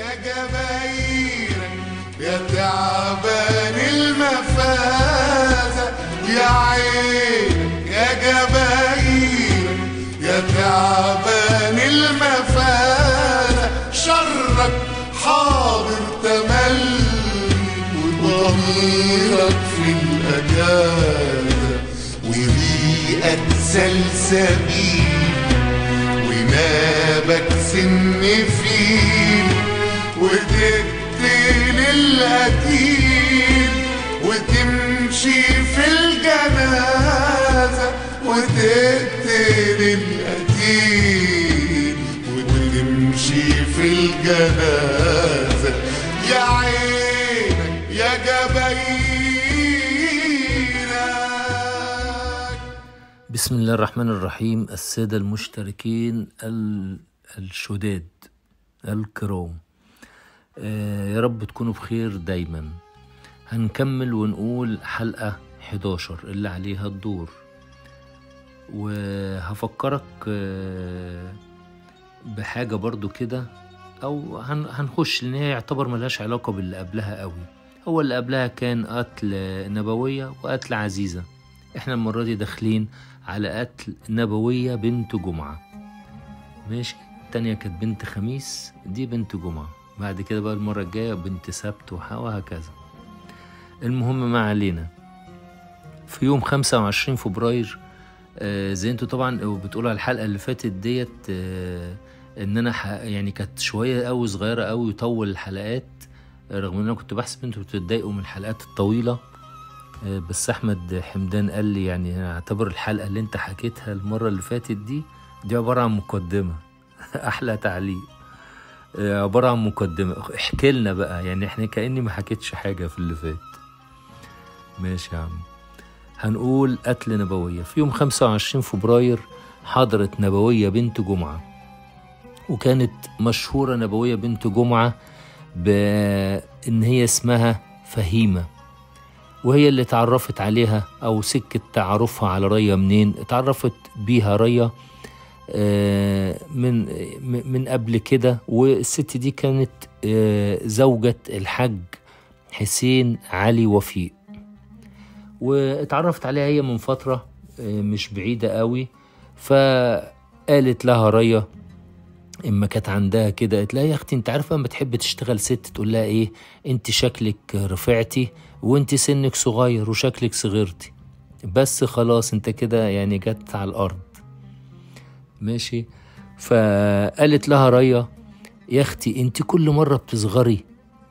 يا جبايرك يا تعبان المفازة يا عينك يا جبايرك يا تعبان المفازة شرك حاضر تملي وضميرك في الأجازة وريقك سلسبيل ونابك سن فيل وتقتل القتيل وتمشي في الجنازة وتقتل القتيل وتمشي في الجنازة يا عينك يا جبينك بسم الله الرحمن الرحيم السادة المشتركين ال- الشداد الكرام آه، يا رب تكونوا بخير دايما هنكمل ونقول حلقة 11 اللي عليها الدور وهفكرك آه، بحاجة برضو كده أو هن- هنخش لأن هي يعتبر ملهاش علاقة باللي قبلها قوي هو اللي قبلها كان قتل نبوية وقتل عزيزة احنا المرة دي داخلين على قتل نبوية بنت جمعة ماشي التانية كانت بنت خميس دي بنت جمعة بعد كده بقى المرة الجاية بنت سبت وح- وهكذا المهم ما علينا في يوم 25 فبراير آه، زي انتوا طبعا بتقولوا على الحلقة اللي فاتت ديت آه، ان انا ح- يعني كانت شوية قوي صغيرة قوي وطول الحلقات آه، رغم ان انا كنت بحسب انتوا بتتضايقوا من الحلقات الطويلة آه، بس احمد حمدان قال لي يعني اعتبر الحلقه اللي انت حكيتها المره اللي فاتت دي دي عباره عن مقدمه احلى تعليق آه، عباره عن مقدمه احكي لنا بقى يعني احنا كاني ما حكيتش حاجه في اللي فات ماشي يا عم هنقول قتل نبويه في يوم 25 فبراير حضرت نبويه بنت جمعه وكانت مشهوره نبويه بنت جمعه بان هي اسمها فهيمه وهي اللي اتعرفت عليها او سكة تعرفها على ريا منين اتعرفت بيها ريا آه، من من قبل كده والست دي كانت آه، زوجة الحاج حسين علي وفيق واتعرفت عليها هي من فترة آه، مش بعيدة قوي فقالت لها ريا اما كانت عندها كده قالت لها يا اختي انت عارفه اما تحب تشتغل ست تقول لها ايه انت شكلك رفعتي وانت سنك صغير وشكلك صغرتي بس خلاص انت كده يعني جت على الارض ماشي فقالت لها ريا يا اختي انت كل مره بتصغري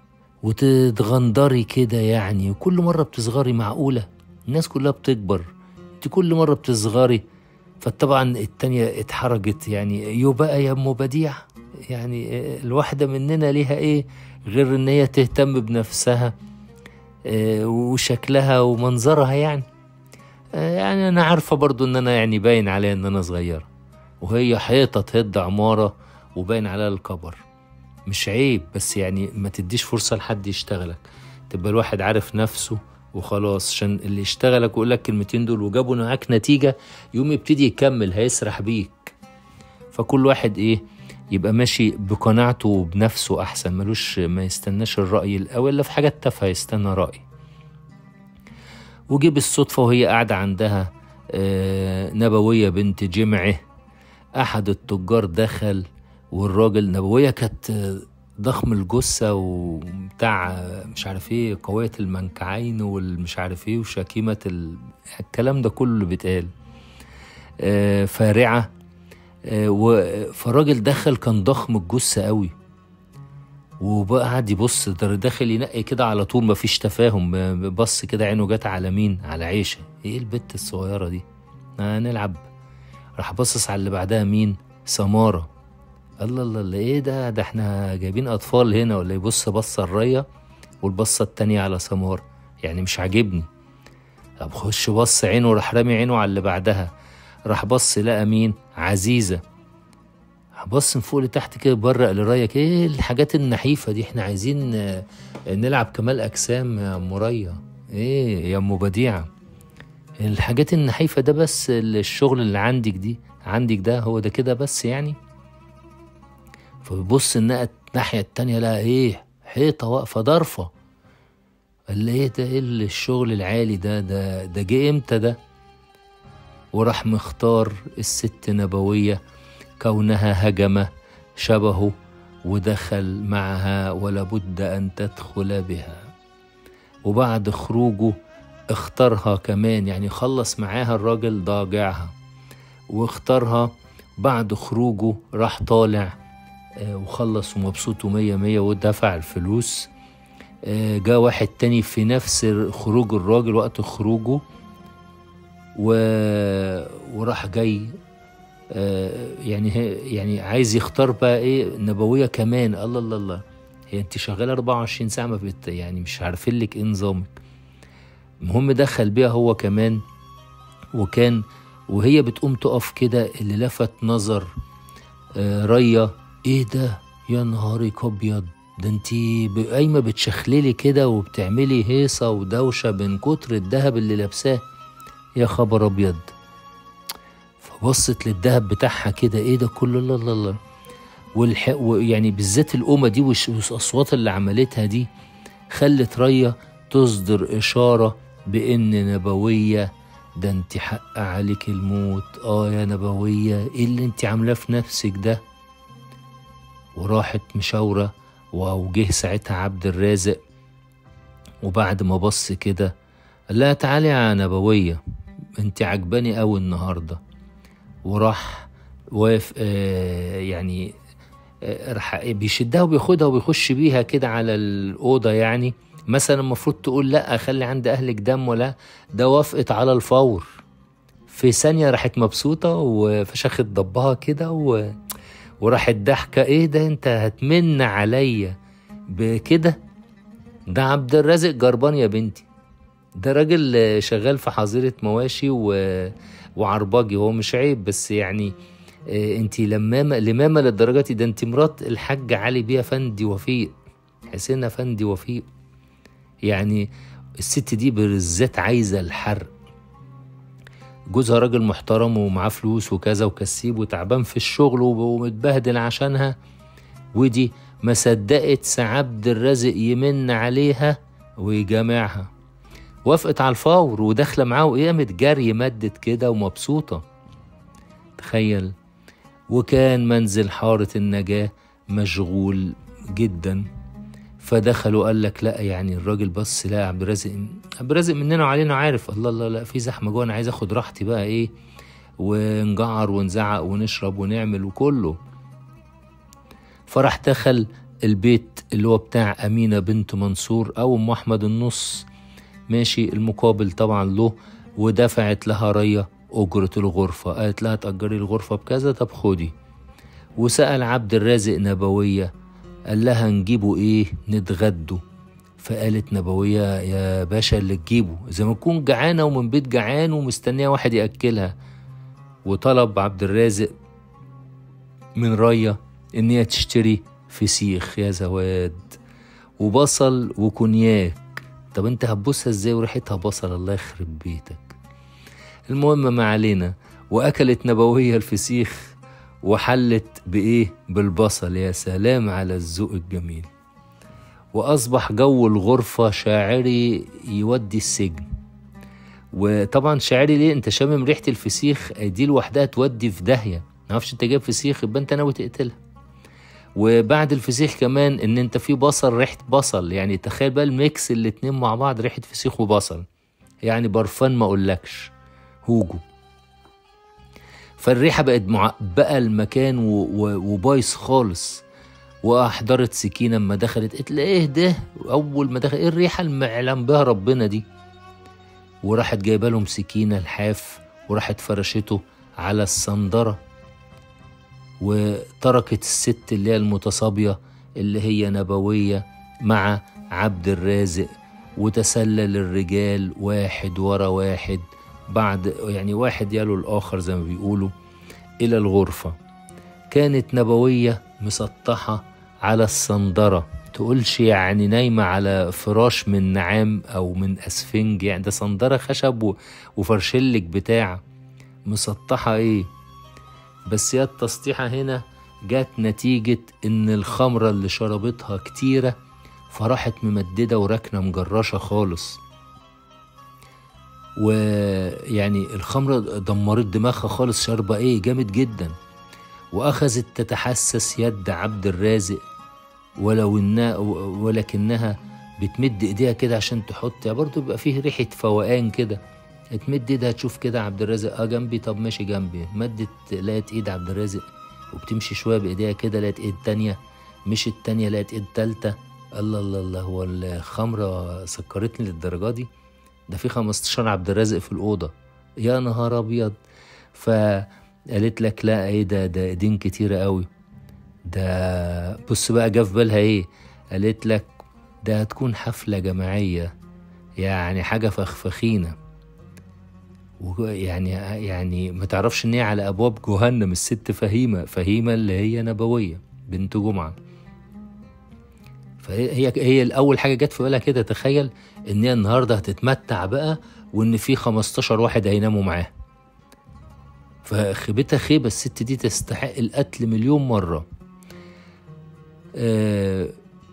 وتتغندري كده يعني وكل مره بتصغري معقوله الناس كلها بتكبر انت كل مره بتصغري فطبعا التانية اتحرجت يعني يو بقى يا ام بديع يعني الواحدة مننا ليها ايه غير ان هي تهتم بنفسها آه، وشكلها ومنظرها يعني آه، يعني انا عارفة برضو ان انا يعني باين عليها ان انا صغيرة وهي حيطة تهد عمارة وباين عليها الكبر مش عيب بس يعني ما تديش فرصة لحد يشتغلك تبقى الواحد عارف نفسه وخلاص عشان اللي يشتغلك ويقول لك الكلمتين دول وجابوا معاك نتيجة يوم يبتدي يكمل هيسرح بيك فكل واحد ايه يبقى ماشي بقناعته وبنفسه احسن ملوش ما يستناش الرأي الاول الا في حاجات تافهة يستنى رأي وجي بالصدفة وهي قاعدة عندها آه، نبوية بنت جمعه أحد التجار دخل والراجل نبوية كانت آه، ضخم الجثة وبتاع آه، مش عارف ايه قوية المنكعين والمش عارف ايه وشكيمة ال... الكلام ده كله اللي بيتقال آه، فارعة آه، و- فالراجل دخل كان ضخم الجثة قوي وبقى قاعد يبص ده داخل ينقي كده على طول مفيش تفاهم ب- بص كده عينه جت على مين على عيشة ايه البت الصغيرة دي هنلعب راح باصص على اللي بعدها مين سمارة الله الله الله ايه ده ده احنا جايبين اطفال هنا ولا يبص بصة الرية والبصة التانية على سمارة يعني مش عاجبني طب خش بص عينه راح رامي عينه على اللي بعدها راح بص لقى مين عزيزة بص من فوق لتحت كده برق لرايك ايه الحاجات النحيفة دي احنا عايزين آه، نلعب كمال اجسام يا ام ريا ايه يا ام بديعة الحاجات النحيفة ده بس الشغل اللي عندك دي عندك ده هو ده كده بس يعني فبص انها الناحية التانية لقى ايه حيطة واقفة ضرفة قال لي ايه ده ايه الشغل العالي ده ده ده جه امتى ده وراح مختار الست نبوية كونها هجمة شبهه ودخل معها ولابد أن تدخل بها وبعد خروجه اختارها كمان يعني خلص معاها الراجل ضاجعها واختارها بعد خروجه راح طالع آه، وخلص ومبسوط ومية مية ودفع الفلوس آه، جاء واحد تاني في نفس خروج الراجل وقت خروجه و... وراح جاي آه، يعني هي يعني عايز يختار بقى ايه نبويه كمان الله الله الله هي انت شغاله 24 ساعه ما بت يعني مش عارفين لك ايه نظامك المهم دخل بيها هو كمان وكان وهي بتقوم تقف كده اللي لفت نظر آه ريا ايه ده يا نهارك ابيض ده انتي ب- قايمه بتشخللي كده وبتعملي هيصه ودوشه من كتر الدهب اللي لابساه يا خبر ابيض فبصت للدهب بتاعها كده ايه ده كله الله الله الله والح... ويعني بالذات القومه دي والش- والاصوات اللي عملتها دي خلت ريا تصدر اشاره بان نبويه ده انت حق عليك الموت اه يا نبويه ايه اللي انت عاملاه في نفسك ده وراحت مشاوره وجه ساعتها عبد الرازق وبعد ما بص كده قال لها تعالي يا نبويه انت عجباني قوي النهارده وراح واقف آه يعني آه راح بيشدها وبياخدها وبيخش بيها كده على الأوضة يعني مثلا المفروض تقول لا خلي عند أهلك دم ولا ده وافقت على الفور في ثانية راحت مبسوطة وفشخت ضبها كده و... وراحت ضحكة ايه ده انت هتمن عليا بكده ده عبد الرازق جربان يا بنتي ده راجل آه، شغال في حظيرة مواشي و... وعرباجي هو مش عيب بس يعني آه، انت لمامة لمامة للدرجة دي ده انت مرات الحاج علي بيه فندي وفيق حسين فندي وفيق يعني الست دي بالذات عايزة الحرق جوزها راجل محترم ومعاه فلوس وكذا وكسيب وتعبان في الشغل وب- ومتبهدل عشانها ودي ما صدقت سعبد الرازق يمن عليها ويجامعها وافقت على الفور وداخله معاه وقامت جري مدت كده ومبسوطه تخيل وكان منزل حارة النجاة مشغول جدا فدخلوا قال لك لا يعني الراجل بص لا عبد الرازق عبد الرازق مننا وعلينا عارف الله الله لا في زحمه جوه انا عايز اخد راحتي بقى ايه ونجعر ونزعق ونشرب ونعمل وكله فراح دخل البيت اللي هو بتاع أمينة بنت منصور أو أم أحمد النص ماشي المقابل طبعا له ودفعت لها ريا أجرة الغرفة قالت لها تأجري الغرفة بكذا طب خدي وسأل عبد الرازق نبوية قال لها نجيبه إيه نتغدوا فقالت نبوية يا باشا اللي تجيبه زي ما تكون جعانة ومن بيت جعان ومستنية واحد يأكلها وطلب عبد الرازق من ريا إن هي تشتري فسيخ يا زواد وبصل وكونياك طب انت هتبوسها ازاي وريحتها بصل الله يخرب بيتك المهم ما علينا واكلت نبوية الفسيخ وحلت بايه بالبصل يا سلام على الذوق الجميل واصبح جو الغرفة شاعري يودي السجن وطبعا شاعري ليه انت شامم ريحة الفسيخ دي لوحدها تودي في داهية معرفش انت جايب فسيخ يبقى انت ناوي تقتلها وبعد الفسيخ كمان ان انت في بصل ريحة بصل يعني تخيل بقى الميكس الاتنين مع بعض ريحة فسيخ وبصل يعني برفان ما اقولكش هوجو فالريحة بقت معبقة المكان و- و- وبايظ خالص واحضرت سكينة اما دخلت قلت لها ايه ده اول ما دخل ايه الريحة المعلم بها ربنا دي وراحت جايبه لهم سكينة الحاف وراحت فرشته على الصندرة وتركت الست اللي هي المتصابية اللي هي نبوية مع عبد الرازق وتسلل الرجال واحد ورا واحد بعد يعني واحد يلو الآخر زي ما بيقولوا إلى الغرفة كانت نبوية مسطحة على الصندرة تقولش يعني نايمة على فراش من نعام أو من أسفنج يعني ده صندرة خشب و- وفرشلك بتاع مسطحة إيه بس يا التسطيحة هنا جات نتيجة إن الخمرة اللي شربتها كتيرة فراحت ممددة وراكنة مجرشة خالص ويعني الخمرة دمرت دماغها خالص شاربة ايه جامد جدا وأخذت تتحسس يد عبد الرازق ولو إنها ولكنها بتمد ايديها كده عشان تحط برضه بيبقى فيه ريحة فوقان كده تمد ايدها تشوف كده عبد الرازق اه جنبي طب ماشي جنبي مدت لقت ايد عبد الرازق وبتمشي شوية بإيديها كده لقت ايد تانية مش التانية لقت ايد تالتة الله الله الله هو الخمرة سكرتني للدرجة دي ده في 15 عبد الرازق في الأوضة يا نهار أبيض فقالت لك لا ايه ده ده ايدين كتيرة قوي ده بص بقى جه في بالها ايه قالت لك ده هتكون حفلة جماعية يعني حاجة فخفخينة ويعني يعني ما تعرفش ان هي على ابواب جهنم الست فهيمة فهيمة اللي هي نبوية بنت جمعة فهي هي, هي الاول حاجة جت في بالها كده تخيل ان هي النهاردة هتتمتع بقى وان في 15 واحد هيناموا معاها فخيبتها خيبة الست دي تستحق القتل مليون مرة آه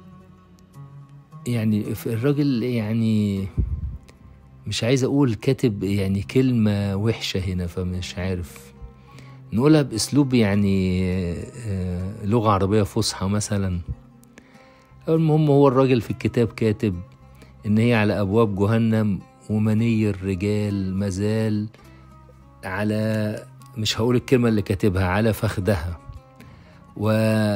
يعني الراجل يعني مش عايز اقول كاتب يعني كلمة وحشة هنا فمش عارف نقولها باسلوب يعني آه، لغة عربية فصحى مثلا المهم هو الراجل في الكتاب كاتب ان هي على ابواب جهنم ومني الرجال مازال على مش هقول الكلمة اللي كاتبها على فخدها و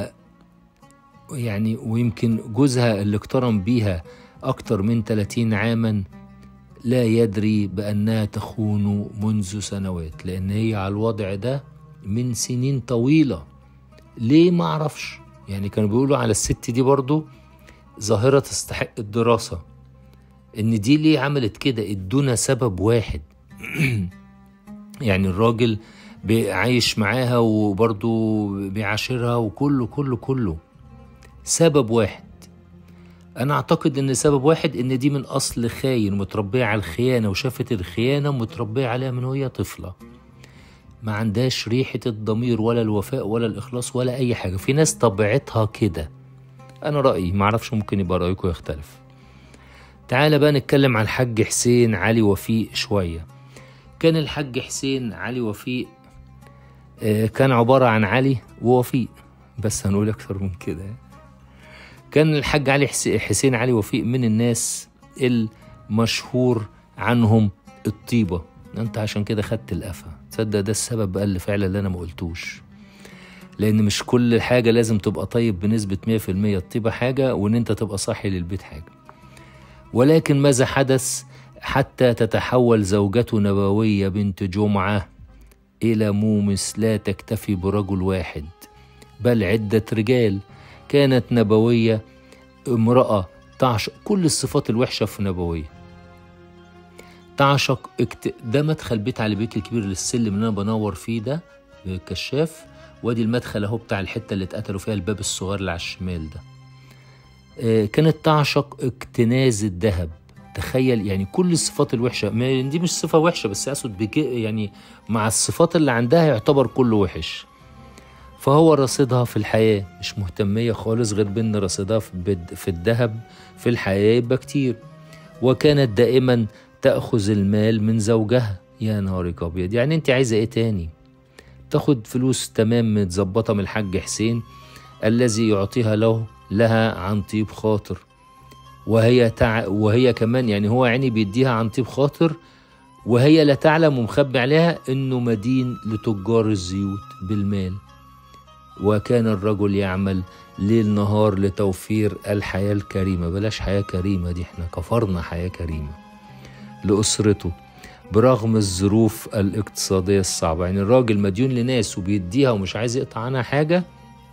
يعني ويمكن جوزها اللي اقترن بيها أكتر من 30 عاما لا يدري بأنها تخون منذ سنوات لأن هي على الوضع ده من سنين طويلة ليه ما أعرفش يعني كانوا بيقولوا على الست دي برضو ظاهرة تستحق الدراسة إن دي ليه عملت كده ادونا سبب واحد يعني الراجل بي- عايش معاها وبرضو بيعاشرها وكله كله كله سبب واحد انا اعتقد ان سبب واحد ان دي من اصل خاين متربيه على الخيانه وشافت الخيانه متربيه عليها من وهي طفله ما عندهاش ريحه الضمير ولا الوفاء ولا الاخلاص ولا اي حاجه في ناس طبيعتها كده انا رايي معرفش ممكن يبقى رايكم يختلف تعالى بقى نتكلم عن الحاج حسين علي وفيق شويه كان الحاج حسين علي وفيق آه، كان عباره عن علي ووفيق بس هنقول اكتر من كده كان الحاج علي حس- حسين علي وفيق من الناس المشهور عنهم الطيبة انت عشان كده خدت القفا تصدق ده السبب بقى اللي فعلا اللي انا ما قلتوش لان مش كل حاجة لازم تبقى طيب بنسبة 100% الطيبة حاجة وان انت تبقى صاحي للبيت حاجة ولكن ماذا حدث حتى تتحول زوجته نبوية بنت جمعة إلى مومس لا تكتفي برجل واحد بل عدة رجال كانت نبوية امرأة تعشق كل الصفات الوحشة في نبوية تعشق اكت... ده مدخل بيت علي بيك الكبير للسلم اللي انا بنور فيه ده بالكشاف وادي المدخل اهو بتاع الحته اللي اتقتلوا فيها الباب الصغير اللي على الشمال ده آه، كانت تعشق اكتناز الذهب تخيل يعني كل الصفات الوحشه ما دي مش صفه وحشه بس اقصد بك يعني مع الصفات اللي عندها يعتبر كله وحش فهو رصيدها في الحياة مش مهتمية خالص غير بأن رصيدها في, بد- في الذهب في الحياة يبقى كتير وكانت دائما تأخذ المال من زوجها يا نهارك أبيض يعني أنت عايزة إيه تاني تاخد فلوس تمام متظبطة من الحاج حسين الذي يعطيها له لها عن طيب خاطر وهي تع... وهي كمان يعني هو يعني بيديها عن طيب خاطر وهي لا تعلم ومخبي عليها انه مدين لتجار الزيوت بالمال وكان الرجل يعمل ليل نهار لتوفير الحياة الكريمة بلاش حياة كريمة دي احنا كفرنا حياة كريمة لأسرته برغم الظروف الاقتصادية الصعبة يعني الراجل مديون لناس وبيديها ومش عايز يقطع عنها حاجة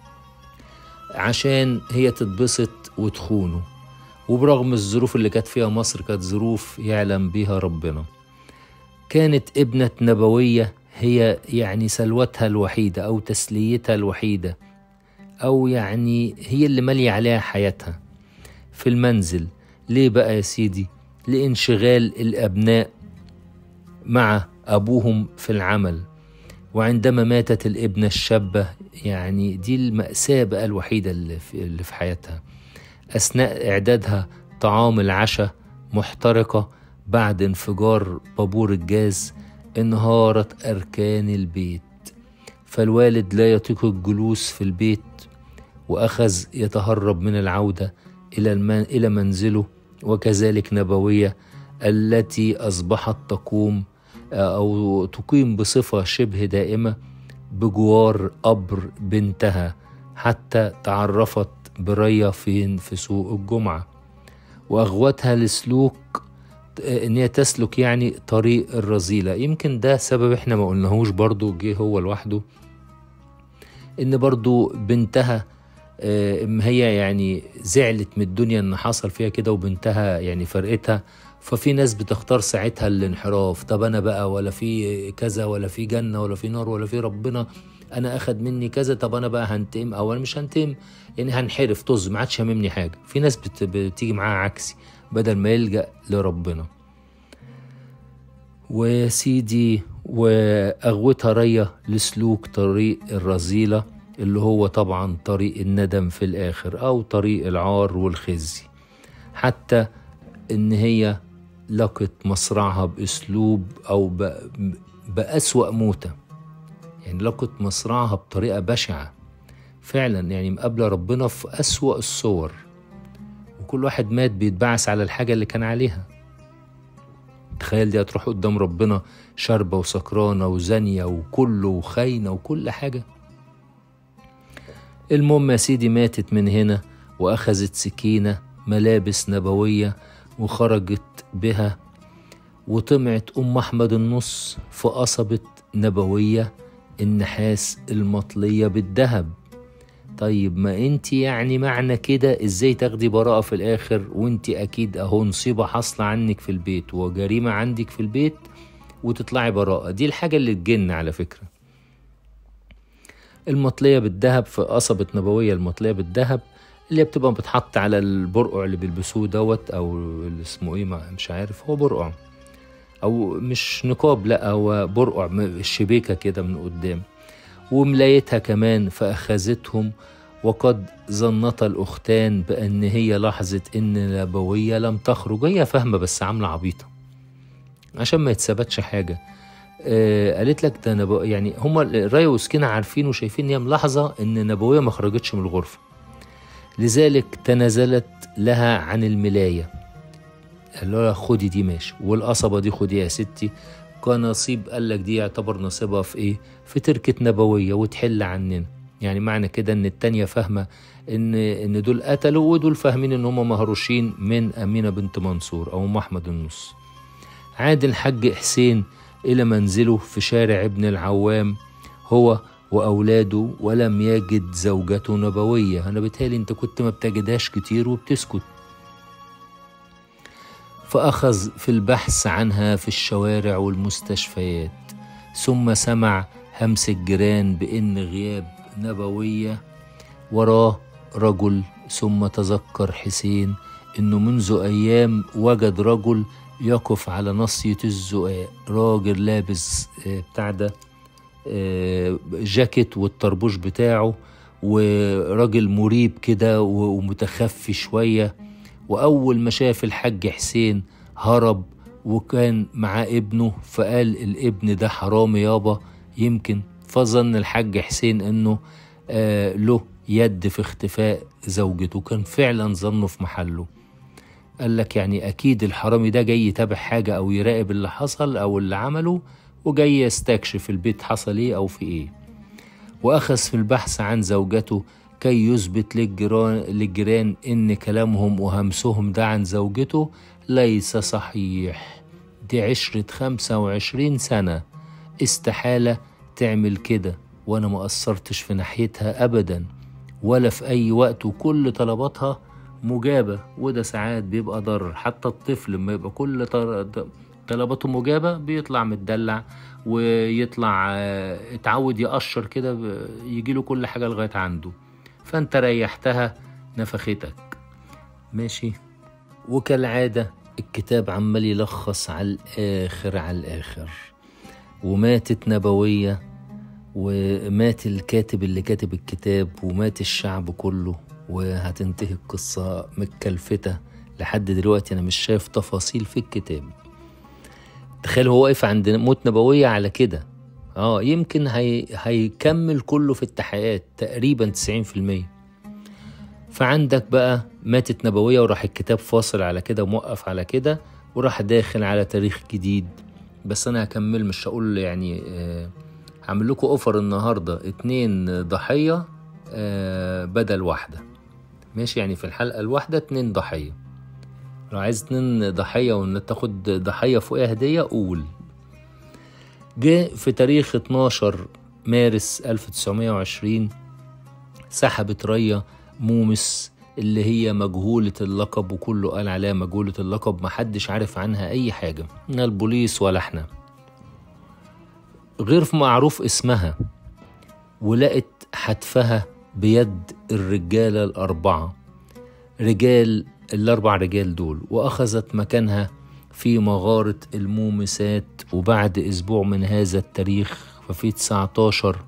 عشان هي تتبسط وتخونه وبرغم الظروف اللي كانت فيها مصر كانت ظروف يعلم بيها ربنا كانت ابنة نبوية هي يعني سلوتها الوحيدة أو تسليتها الوحيدة أو يعني هي اللي مالية عليها حياتها في المنزل ليه بقى يا سيدي لانشغال الأبناء مع أبوهم في العمل وعندما ماتت الابنة الشابة يعني دي المأساة بقى الوحيدة اللي في, اللي في حياتها أثناء إعدادها طعام العشاء محترقة بعد انفجار بابور الجاز انهارت أركان البيت فالوالد لا يطيق الجلوس في البيت وأخذ يتهرب من العودة إلى, المن... إلى منزله وكذلك نبوية التي أصبحت تقوم أو تقيم بصفة شبه دائمة بجوار قبر بنتها حتى تعرفت بريا فين في سوق الجمعة وأغوتها لسلوك إن هي تسلك يعني طريق الرذيلة يمكن ده سبب إحنا ما قلناهوش برضو جه هو لوحده إن برضو بنتها آه، هي يعني زعلت من الدنيا إن حصل فيها كده وبنتها يعني فرقتها ففي ناس بتختار ساعتها الانحراف طب انا بقى ولا في كذا ولا في جنه ولا في نار ولا في ربنا انا اخد مني كذا طب انا بقى هنتقم او انا مش هنتقم يعني هنحرف طز ما عادش هاممني حاجه في ناس بت... بتيجي معاها عكسي بدل ما يلجا لربنا وسيدي واغوتها ريا لسلوك طريق الرذيله اللي هو طبعا طريق الندم في الاخر او طريق العار والخزي حتى ان هي لقت مصرعها باسلوب او ب... باسوا موته يعني لقت مصرعها بطريقه بشعه فعلا يعني مقابله ربنا في اسوا الصور وكل واحد مات بيتبعث على الحاجه اللي كان عليها تخيل دي هتروح قدام ربنا شاربة وسكرانة وزانية وكله وخاينة وكل حاجة المهم يا سيدي ماتت من هنا وأخذت سكينة ملابس نبوية وخرجت بها وطمعت أم أحمد النص في قصبة نبوية النحاس المطلية بالذهب طيب ما انت يعني معنى كده ازاي تاخدي براءة في الاخر وانت اكيد اهو نصيبة حاصلة عنك في البيت وجريمة عندك في البيت وتطلعي براءة دي الحاجة اللي تجن على فكرة المطلية بالذهب في قصبة نبوية المطلية بالذهب اللي بتبقى بتحط على البرقع اللي بيلبسوه دوت او اللي اسمه ايه مش عارف هو برقع او مش نقاب لا هو برقع الشبيكة كده من قدام وملايتها كمان فأخذتهم وقد ظنتا الأختان بأن هي لحظة إن نبوية لم تخرج هي فاهمة بس عاملة عبيطة عشان ما يتثبتش حاجة آه قالت لك ده نبو يعني هما رايا وسكينة عارفين وشايفين إن هي ملاحظة إن نبوية ما خرجتش من الغرفة لذلك تنازلت لها عن الملاية قال لها خدي دي ماشي والقصبة دي خدي يا ستي كنصيب قال لك دي يعتبر نصيبها في ايه في تركة نبوية وتحل عننا يعني معنى كده ان التانية فاهمة ان ان دول قتلوا ودول فاهمين ان هم مهروشين من امينة بنت منصور او ام احمد النص عاد الحاج حسين الى منزله في شارع ابن العوام هو واولاده ولم يجد زوجته نبوية انا بتهيألي انت كنت ما بتجدهاش كتير وبتسكت فأخذ في البحث عنها في الشوارع والمستشفيات ثم سمع همس الجيران بإن غياب نبوية وراه رجل ثم تذكر حسين إنه منذ أيام وجد رجل يقف على نصية الزقاق راجل لابس بتاع ده جاكيت والطربوش بتاعه وراجل مريب كده ومتخفي شويه وأول ما شاف الحاج حسين هرب وكان معاه ابنه فقال الابن ده حرامي يابا يمكن فظن الحاج حسين انه آه له يد في اختفاء زوجته كان فعلا ظنه في محله قال لك يعني اكيد الحرامي ده جاي يتابع حاجة او يراقب اللي حصل او اللي عمله وجاي يستكشف البيت حصل ايه او في ايه واخذ في البحث عن زوجته كي يثبت للجيران, للجيران إن كلامهم وهمسهم ده عن زوجته ليس صحيح دي عشرة خمسة وعشرين سنة استحالة تعمل كده وأنا ما قصرتش في ناحيتها أبدا ولا في أي وقت وكل طلباتها مجابة وده ساعات بيبقى ضرر حتى الطفل لما يبقى كل طلباته مجابة بيطلع متدلع ويطلع اتعود يقشر كده يجيله كل حاجة لغاية عنده فانت ريحتها نفختك ماشي وكالعادة الكتاب عمال يلخص على الآخر على الآخر وماتت نبوية ومات الكاتب اللي كاتب الكتاب ومات الشعب كله وهتنتهي القصة متكلفتة لحد دلوقتي أنا مش شايف تفاصيل في الكتاب تخيل هو واقف عند موت نبوية على كده اه يمكن هي... هيكمل كله في التحقيقات تقريبا 90% فعندك بقى ماتت نبوية وراح الكتاب فاصل على كده وموقف على كده وراح داخل على تاريخ جديد بس انا هكمل مش هقول يعني آه هعمل لكم اوفر النهارده اتنين ضحية آه بدل واحدة ماشي يعني في الحلقة الواحدة اتنين ضحية لو عايز اتنين ضحية وان تاخد ضحية فوقها هدية قول جه في تاريخ 12 مارس 1920 سحبت ريا مومس اللي هي مجهولة اللقب وكله قال عليها مجهولة اللقب محدش عارف عنها أي حاجة لا البوليس ولا احنا غير معروف اسمها ولقت حتفها بيد الرجالة الأربعة رجال الأربع رجال دول وأخذت مكانها في مغارة المومسات وبعد أسبوع من هذا التاريخ ففي 19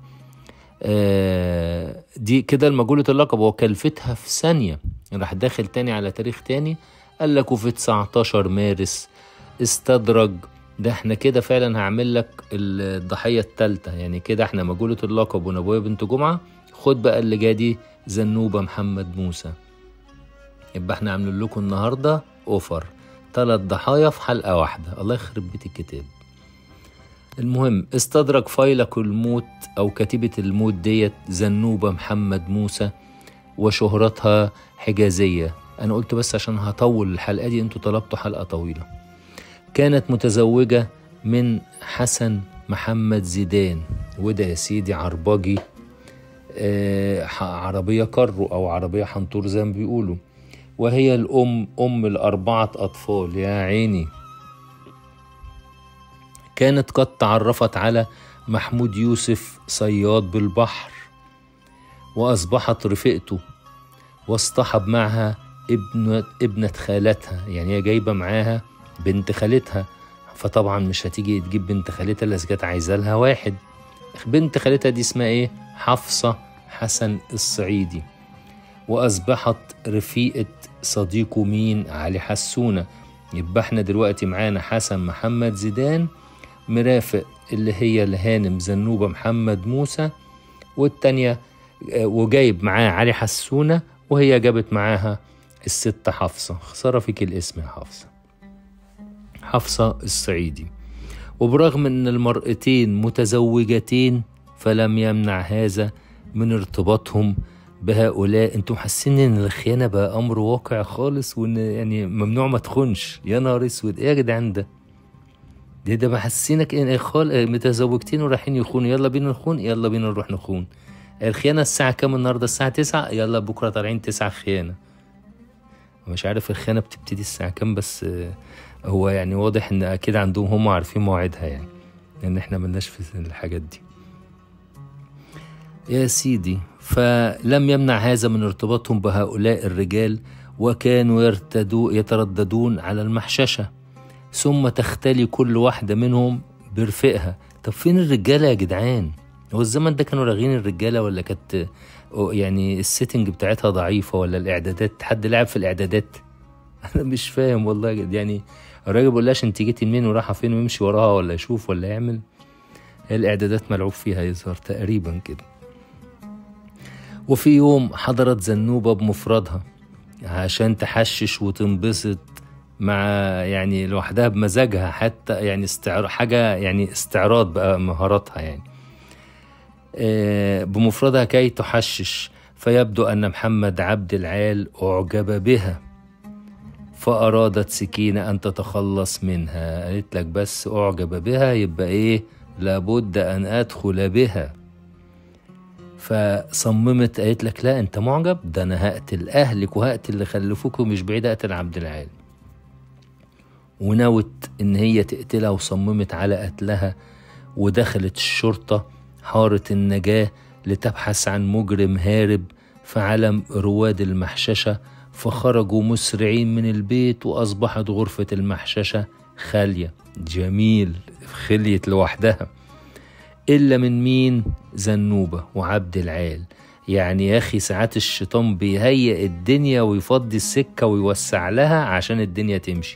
آه دي كده المجهولة اللقب هو كلفتها في ثانية راح داخل تاني على تاريخ تاني قال لك وفي 19 مارس استدرج ده احنا كده فعلا هعمل لك الضحية التالتة يعني كده احنا مجهولة اللقب ونبوية بنت جمعة خد بقى اللي جاي دي زنوبة محمد موسى يبقى احنا عاملين لكم النهاردة اوفر تلات ضحايا في حلقة واحدة الله يخرب بيت الكتاب المهم استدرك فيلق الموت أو كتيبة الموت ديت زنوبة محمد موسى وشهرتها حجازية أنا قلت بس عشان هطول الحلقة دي أنتوا طلبتوا حلقة طويلة كانت متزوجة من حسن محمد زيدان وده يا سيدي عربجي آه عربية كرو أو عربية حنطور زي ما بيقولوا وهي الأم أم الأربعة أطفال يا عيني كانت قد تعرفت على محمود يوسف صياد بالبحر وأصبحت رفيقته واصطحب معها ابنة, ابنة خالتها يعني هي جايبة معاها بنت خالتها فطبعا مش هتيجي تجيب بنت خالتها اللي كانت عايزة لها واحد بنت خالتها دي اسمها ايه حفصة حسن الصعيدي وأصبحت رفيقة صديقه مين علي حسونة يبقى احنا دلوقتي معانا حسن محمد زيدان مرافق اللي هي الهانم زنوبة محمد موسى والتانية وجايب معاه علي حسونة وهي جابت معاها الست حفصة خسارة فيك الاسم يا حفصة حفصة الصعيدي وبرغم ان المرأتين متزوجتين فلم يمنع هذا من ارتباطهم بهؤلاء انتم حاسين ان الخيانه بقى امر واقع خالص وان يعني ممنوع ما تخونش يا نهار اسود ايه يا جدعان ده ده ده محسينك ان خال متزوجتين ورايحين يخونوا يلا بينا نخون يلا بينا نروح نخون الخيانه الساعه كام النهارده الساعه 9 يلا بكره طالعين 9 خيانه مش عارف الخيانه بتبتدي الساعه كام بس هو يعني واضح ان اكيد عندهم هم عارفين موعدها يعني لان احنا ملناش في الحاجات دي يا سيدي فلم يمنع هذا من ارتباطهم بهؤلاء الرجال وكانوا يرتدوا يترددون على المحششة ثم تختلي كل واحدة منهم برفقها طب فين الرجالة يا جدعان هو الزمن ده كانوا راغين الرجالة ولا كانت يعني السيتنج بتاعتها ضعيفة ولا الإعدادات حد لعب في الإعدادات أنا مش فاهم والله يعني الراجل بيقولهاش أنت جيتي منين ورايحة فين ويمشي وراها ولا يشوف ولا يعمل هي الإعدادات ملعوب فيها يظهر تقريبا كده وفي يوم حضرت زنوبة بمفردها عشان تحشش وتنبسط مع يعني لوحدها بمزاجها حتى يعني استعراض حاجة يعني استعراض بقى مهاراتها يعني بمفردها كي تحشش فيبدو أن محمد عبد العال أعجب بها فأرادت سكينة أن تتخلص منها قالت لك بس أعجب بها يبقى إيه لابد أن أدخل بها فصممت قالت لك لا انت معجب ده انا هقتل اهلك وهقتل اللي خلفوك ومش بعيد اقتل عبد العال ونوت ان هي تقتلها وصممت على قتلها ودخلت الشرطة حارة النجاة لتبحث عن مجرم هارب فعلم رواد المحششة فخرجوا مسرعين من البيت وأصبحت غرفة المحششة خالية جميل خليت لوحدها إلا من مين زنوبة وعبد العال يعني يا أخي ساعات الشيطان بيهيئ الدنيا ويفضي السكة ويوسع لها عشان الدنيا تمشي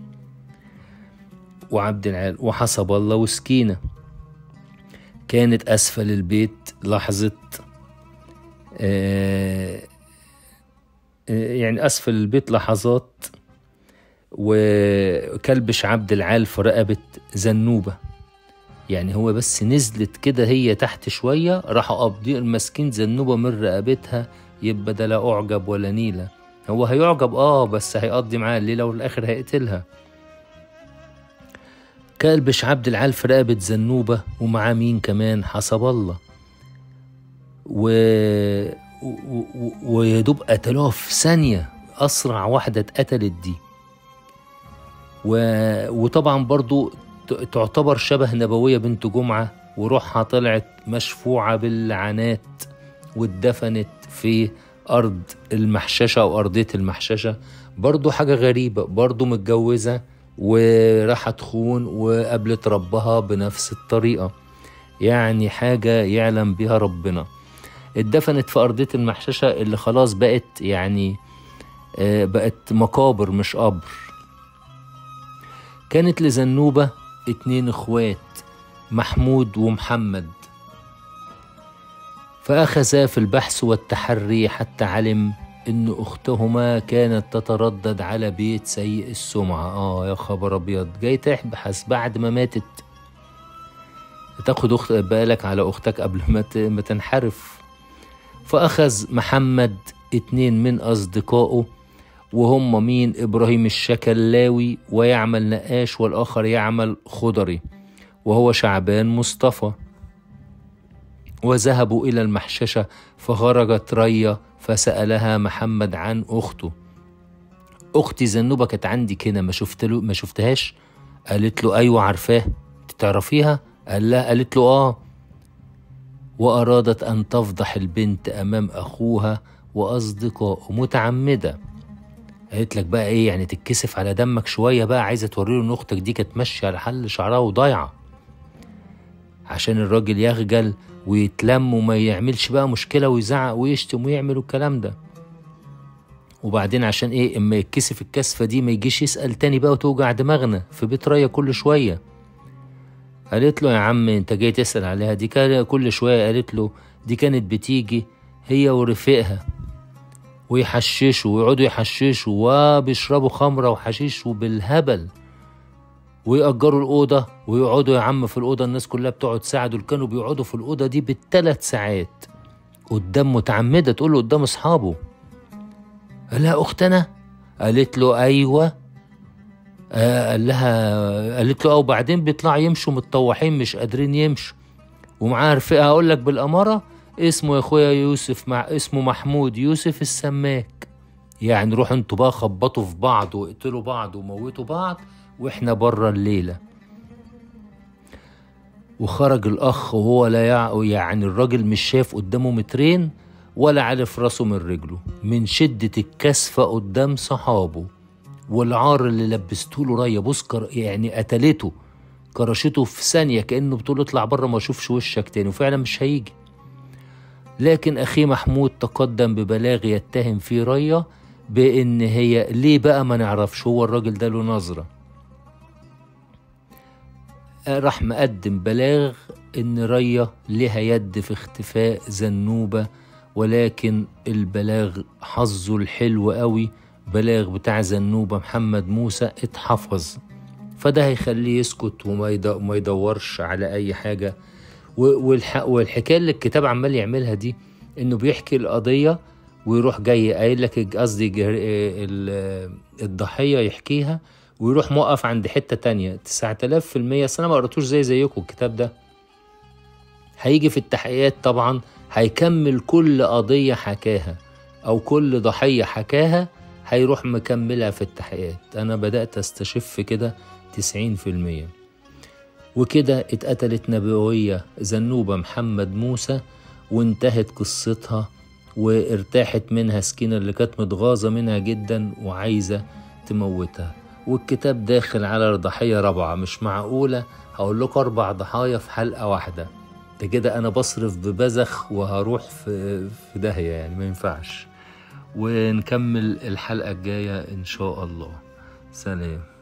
وعبد العال وحسب الله وسكينة كانت أسفل البيت لحظة آه آه، يعني أسفل البيت لحظات وكلبش عبد العال في رقبة زنوبة يعني هو بس نزلت كده هي تحت شوية راحوا قابضين المسكين زنوبة من رقبتها يبقى ده لا أعجب ولا نيلة هو هيعجب اه بس هيقضي معاها الليلة والآخر هيقتلها كلبش عبد العال في رقبة زنوبة ومعاه مين كمان حسب الله و... و... و... ويدوب قتلوها في ثانية أسرع واحدة اتقتلت دي و... وطبعا برضو ت- تعتبر شبه نبوية بنت جمعة وروحها طلعت مشفوعة باللعنات واتدفنت في أرض المحششة أو أرضية المحششة برضو حاجة غريبة برضو متجوزة وراحت تخون وقابلت ربها بنفس الطريقة يعني حاجة يعلم بها ربنا اتدفنت في أرضية المحششة اللي خلاص بقت يعني آه، بقت مقابر مش قبر كانت لزنوبة اتنين اخوات محمود ومحمد فأخذا في البحث والتحري حتى علم إن أختهما كانت تتردد على بيت سيء السمعة آه يا خبر أبيض جاي تبحث بعد ما ماتت تاخد أخت بالك على أختك قبل ما ت- ما تنحرف فأخذ محمد اتنين من أصدقائه وهم مين إبراهيم الشكلاوي ويعمل نقاش والآخر يعمل خضري وهو شعبان مصطفى وذهبوا إلى المحششة فخرجت ريا فسألها محمد عن أخته أختي زنوبة كانت عندي كده ما شفت له ما شفتهاش قالت له أيوة عارفاه تعرفيها قال لها قالت له آه وأرادت أن تفضح البنت أمام أخوها وأصدقائه متعمدة قالت لك بقى إيه يعني تتكسف على دمك شوية بقى عايزة توريله إن أختك دي كانت ماشية على حل شعرها وضايعة عشان الراجل يخجل ويتلم وما يعملش بقى مشكلة ويزعق ويشتم ويعمل الكلام ده وبعدين عشان ايه اما يتكسف الكسفة دي ما يجيش يسأل تاني بقى وتوجع دماغنا في بيت ريا كل شوية قالت له يا عم انت جاي تسأل عليها دي كان كل شوية قالت له دي كانت بتيجي هي ورفيقها ويحششوا ويقعدوا يحششوا وبيشربوا خمرة وحشيش وبالهبل ويأجروا الأوضة ويقعدوا يا عم في الأوضة الناس كلها بتقعد ساعة دول كانوا بيقعدوا في الأوضة دي بالثلاث ساعات قدام متعمدة تقول له قدام أصحابه قال لها أختنا قالت له أيوة آه قال لها قالت له أه وبعدين بيطلعوا يمشوا متطوحين مش قادرين يمشوا ومعاه رفيقها أقول لك بالأمارة اسمه يا أخويا يوسف مع اسمه محمود يوسف السماك يعني روحوا انتوا بقى خبطوا في بعض واقتلوا بعض وموتوا بعض واحنا بره الليله وخرج الاخ وهو لا يع... يعني الراجل مش شايف قدامه مترين ولا عارف راسه من رجله من شدة الكسفة قدام صحابه والعار اللي لبسته له ريا بص كر... يعني قتلته كرشته في ثانية كأنه بتقول اطلع بره ما اشوفش وشك تاني وفعلا مش هيجي لكن أخيه محمود تقدم ببلاغ يتهم فيه ريا بإن هي ليه بقى ما نعرفش هو الراجل ده له نظرة راح مقدم بلاغ إن ريا لها يد في اختفاء زنوبة ولكن البلاغ حظه الحلو قوي بلاغ بتاع زنوبة محمد موسى اتحفظ فده هيخليه يسكت وما يد- وما يدورش على أي حاجة و- والح- والحكاية اللي الكتاب عمال يعملها دي إنه بيحكي القضية ويروح جاي قايل لك قصدي جه- ال- الضحية يحكيها ويروح موقف عند حتة تانية 9000 في المية أصل أنا ما قريتوش زي زيكم الكتاب ده هيجي في التحقيقات طبعا هيكمل كل قضية حكاها أو كل ضحية حكاها هيروح مكملها في التحقيقات أنا بدأت أستشف كده 90% وكده اتقتلت نبوية زنوبة محمد موسى وانتهت قصتها وارتاحت منها سكينة اللي كانت متغاظة منها جدا وعايزة تموتها والكتاب داخل على ضحية رابعة مش معقولة هقول لكم أربع ضحايا في حلقة واحدة ده كده انا بصرف ببذخ وهروح في في داهيه يعني ما ينفعش ونكمل الحلقه الجايه ان شاء الله سلام